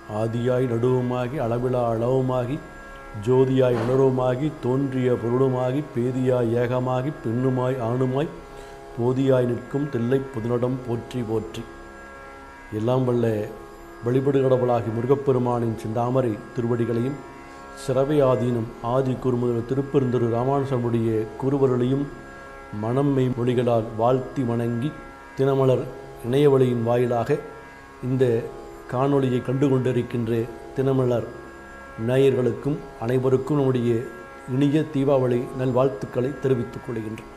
ஆதியாய் நடுவுமாகி அளவிலா அளவுமாகி ஜோதியாய் உணர்வுமாகி தோன்றிய பொருளுமாகி பேதியாய் ஏகமாகி பெண்ணுமாய் ஆணுமாய் போதியாய் நிற்கும் தில்லை புதுநடம் போற்றி போற்றி எல்லாம் வல்ல வழிபடு கடவுளாகி முருகப்பெருமானின் சிந்தாமரை திருவடிகளையும் சிறவை ஆதீனம் ஆதி குறுமுதல் திருப்பெருந்திரு ராமானுசனுடைய குருவருளையும் மனம்மை மொழிகளால் வாழ்த்தி வணங்கி தினமலர் இணையவழியின் வாயிலாக இந்த காணொளியை கண்டு கொண்டிருக்கின்ற தினமலர் நேயர்களுக்கும் அனைவருக்கும் நம்முடைய இனிய தீபாவளி நல்வாழ்த்துக்களை தெரிவித்துக் கொள்கின்றோம்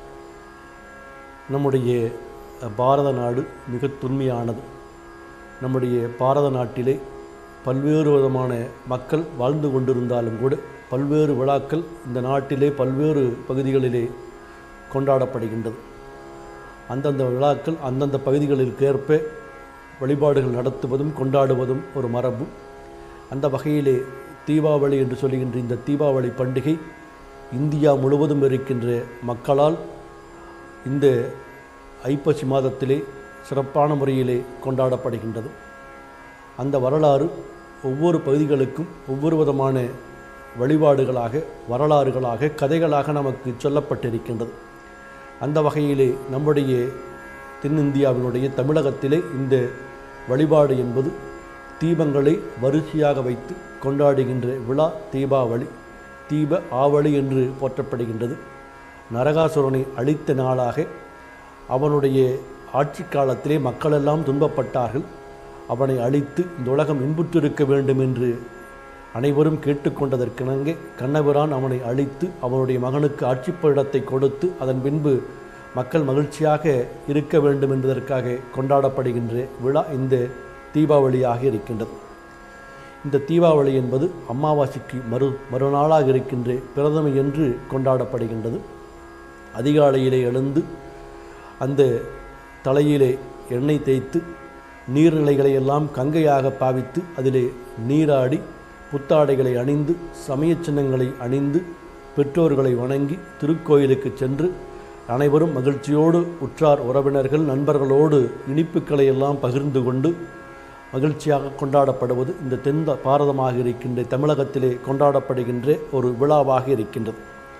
நம்முடைய பாரத நாடு மிக தொன்மையானது நம்முடைய பாரத நாட்டிலே பல்வேறு விதமான மக்கள் வாழ்ந்து கொண்டிருந்தாலும் கூட பல்வேறு விழாக்கள் இந்த நாட்டிலே பல்வேறு பகுதிகளிலே கொண்டாடப்படுகின்றது அந்தந்த விழாக்கள் அந்தந்த பகுதிகளிற்கேற்ப வழிபாடுகள் நடத்துவதும் கொண்டாடுவதும் ஒரு மரபு அந்த வகையிலே தீபாவளி என்று சொல்லுகின்ற இந்த தீபாவளி பண்டிகை இந்தியா முழுவதும் இருக்கின்ற மக்களால் இந்த ஐப்பசி மாதத்திலே சிறப்பான முறையிலே கொண்டாடப்படுகின்றது அந்த வரலாறு ஒவ்வொரு பகுதிகளுக்கும் ஒவ்வொரு விதமான வழிபாடுகளாக வரலாறுகளாக கதைகளாக நமக்கு சொல்லப்பட்டிருக்கின்றது அந்த வகையிலே நம்முடைய தென்னிந்தியாவினுடைய தமிழகத்திலே இந்த வழிபாடு என்பது தீபங்களை வரிசையாக வைத்து கொண்டாடுகின்ற விழா தீபாவளி தீப ஆவளி என்று போற்றப்படுகின்றது நரகாசுரனை அழித்த நாளாக அவனுடைய ஆட்சி காலத்திலே மக்களெல்லாம் துன்பப்பட்டார்கள் அவனை அழித்து இந்த உலகம் இன்புற்றிருக்க வேண்டும் என்று அனைவரும் கேட்டுக்கொண்டதற்கிணங்க கண்ணபிரான் அவனை அழித்து அவனுடைய மகனுக்கு ஆட்சிப்பீடத்தை கொடுத்து அதன் பின்பு மக்கள் மகிழ்ச்சியாக இருக்க வேண்டும் என்பதற்காக கொண்டாடப்படுகின்ற விழா இந்த தீபாவளியாக இருக்கின்றது இந்த தீபாவளி என்பது அமாவாசைக்கு மறு மறுநாளாக இருக்கின்ற பிரதமை என்று கொண்டாடப்படுகின்றது அதிகாலையிலே எழுந்து அந்த தலையிலே எண்ணெய் தேய்த்து நீர்நிலைகளை எல்லாம் கங்கையாக பாவித்து அதிலே நீராடி புத்தாடைகளை அணிந்து சமய சின்னங்களை அணிந்து பெற்றோர்களை வணங்கி திருக்கோயிலுக்கு சென்று அனைவரும் மகிழ்ச்சியோடு உற்றார் உறவினர்கள் நண்பர்களோடு இனிப்புக்களை எல்லாம் பகிர்ந்து கொண்டு மகிழ்ச்சியாக கொண்டாடப்படுவது இந்த தென் பாரதமாக இருக்கின்ற தமிழகத்திலே கொண்டாடப்படுகின்ற ஒரு விழாவாக இருக்கின்றது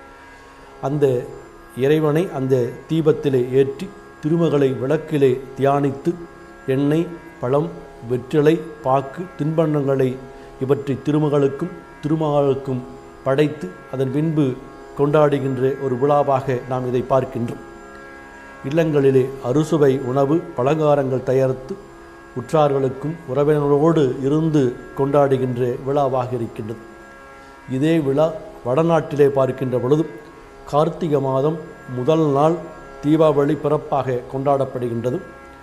அந்த இறைவனை அந்த தீபத்திலே ஏற்றி திருமகளை விளக்கிலே தியானித்து எண்ணெய் பழம் வெற்றிலை பாக்கு தின்பண்டங்களை இவற்றை திருமகளுக்கும் திருமகளுக்கும் படைத்து அதன் பின்பு கொண்டாடுகின்ற ஒரு விழாவாக நாம் இதை பார்க்கின்றோம் இல்லங்களிலே அறுசுவை உணவு பலகாரங்கள் தயாரித்து உற்றார்களுக்கும் உறவினரோடு இருந்து கொண்டாடுகின்ற விழாவாக இருக்கின்றது இதே விழா வடநாட்டிலே பார்க்கின்ற பொழுது கார்த்திகை மாதம் முதல் நாள் தீபாவளி பிறப்பாக கொண்டாடப்படுகின்றது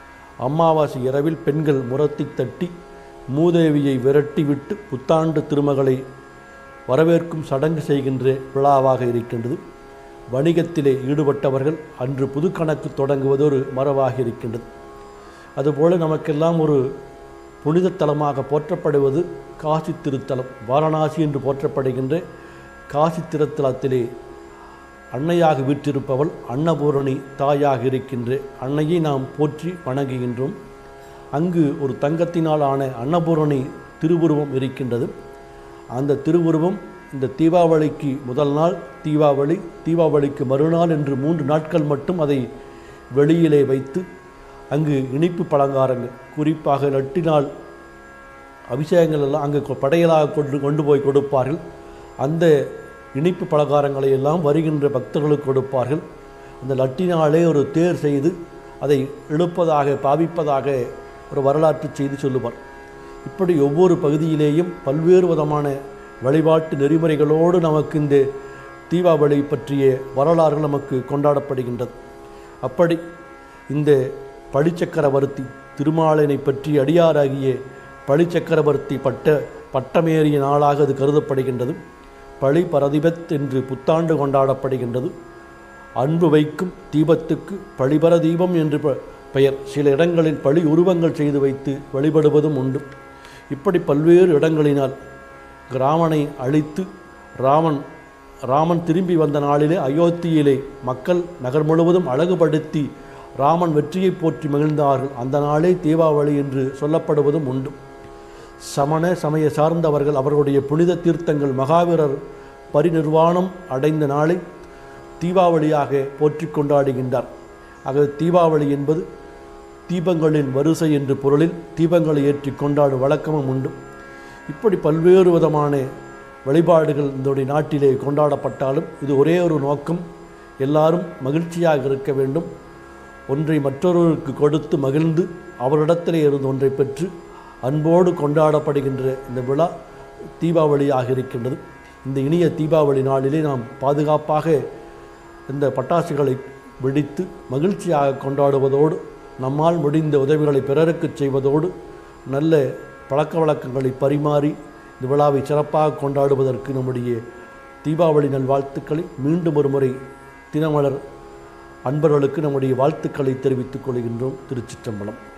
அமாவாசை இரவில் பெண்கள் முரத்தி தட்டி மூதேவியை விரட்டிவிட்டு புத்தாண்டு திருமகளை வரவேற்கும் சடங்கு செய்கின்ற விழாவாக இருக்கின்றது வணிகத்திலே ஈடுபட்டவர்கள் அன்று புது கணக்கு தொடங்குவது ஒரு மரபாக இருக்கின்றது அதுபோல நமக்கெல்லாம் ஒரு புனித தலமாக போற்றப்படுவது காசி திருத்தலம் வாரணாசி என்று போற்றப்படுகின்ற காசி திருத்தலத்திலே அன்னையாக வீற்றிருப்பவள் அன்னபூரணி தாயாக இருக்கின்ற அன்னையை நாம் போற்றி வணங்குகின்றோம் அங்கு ஒரு தங்கத்தினால் ஆன அன்னபூரணி திருவுருவம் இருக்கின்றது அந்த திருவுருவம் இந்த தீபாவளிக்கு முதல் நாள் தீபாவளி தீபாவளிக்கு மறுநாள் என்று மூன்று நாட்கள் மட்டும் அதை வெளியிலே வைத்து அங்கு இனிப்பு பலகாரங்கள் குறிப்பாக லட்டினால் அபிஷேகங்கள் எல்லாம் அங்கு படையலாக கொண்டு கொண்டு போய் கொடுப்பார்கள் அந்த இனிப்பு பலகாரங்களை எல்லாம் வருகின்ற பக்தர்களுக்கு கொடுப்பார்கள் அந்த லட்டினாலே ஒரு தேர் செய்து அதை இழுப்பதாக பாவிப்பதாக ஒரு வரலாற்று செய்தி சொல்லுவார் இப்படி ஒவ்வொரு பகுதியிலேயும் பல்வேறு விதமான வழிபாட்டு நெறிமுறைகளோடு நமக்கு இந்த தீபாவளி பற்றிய வரலாறுகள் நமக்கு கொண்டாடப்படுகின்றது அப்படி இந்த பழிச்சக்கரவர்த்தி திருமாலனை பற்றி அடியாராகிய பழிச்சக்கரவர்த்தி பட்ட பட்டமேறிய நாளாக அது கருதப்படுகின்றது பழி பரதிபத் என்று புத்தாண்டு கொண்டாடப்படுகின்றது அன்பு வைக்கும் தீபத்துக்கு பழிபர தீபம் என்று ப- பெயர் சில இடங்களில் பழி உருவங்கள் செய்து வைத்து வழிபடுவதும் உண்டு இப்படி பல்வேறு இடங்களினால் ராமனை அழித்து ராமன் ராமன் திரும்பி வந்த நாளிலே அயோத்தியிலே மக்கள் நகர் முழுவதும் அழகுபடுத்தி ராமன் வெற்றியை போற்றி மகிழ்ந்தார்கள் அந்த நாளே தீபாவளி என்று சொல்லப்படுவதும் உண்டு சமண சமய சார்ந்தவர்கள் அவர்களுடைய புனித தீர்த்தங்கள் மகாவீரர் பரிநிர்வாணம் அடைந்த நாளை தீபாவளியாக போற்றி கொண்டாடுகின்றார் ஆக தீபாவளி என்பது தீபங்களின் வரிசை என்று பொருளில் தீபங்களை ஏற்றி கொண்டாடும் வழக்கமும் உண்டு இப்படி பல்வேறு விதமான வழிபாடுகள் இந்த நாட்டிலே கொண்டாடப்பட்டாலும் இது ஒரே ஒரு நோக்கம் எல்லாரும் மகிழ்ச்சியாக இருக்க வேண்டும் ஒன்றை மற்றொருவருக்கு கொடுத்து மகிழ்ந்து அவரிடத்திலே இருந்து ஒன்றை பெற்று அன்போடு கொண்டாடப்படுகின்ற இந்த விழா தீபாவளியாக இருக்கின்றது இந்த இனிய தீபாவளி நாளிலே நாம் பாதுகாப்பாக இந்த பட்டாசுகளை வெடித்து மகிழ்ச்சியாக கொண்டாடுவதோடு நம்மால் முடிந்த உதவிகளை பிறருக்கு செய்வதோடு நல்ல பழக்க வழக்கங்களை பரிமாறி இந்த விழாவை சிறப்பாக கொண்டாடுவதற்கு நம்முடைய தீபாவளி நல்வாழ்த்துக்களை மீண்டும் ஒரு முறை தினமலர் அன்பர்களுக்கு நம்முடைய வாழ்த்துக்களை தெரிவித்துக் கொள்கின்றோம் திருச்சிற்றம்பலம்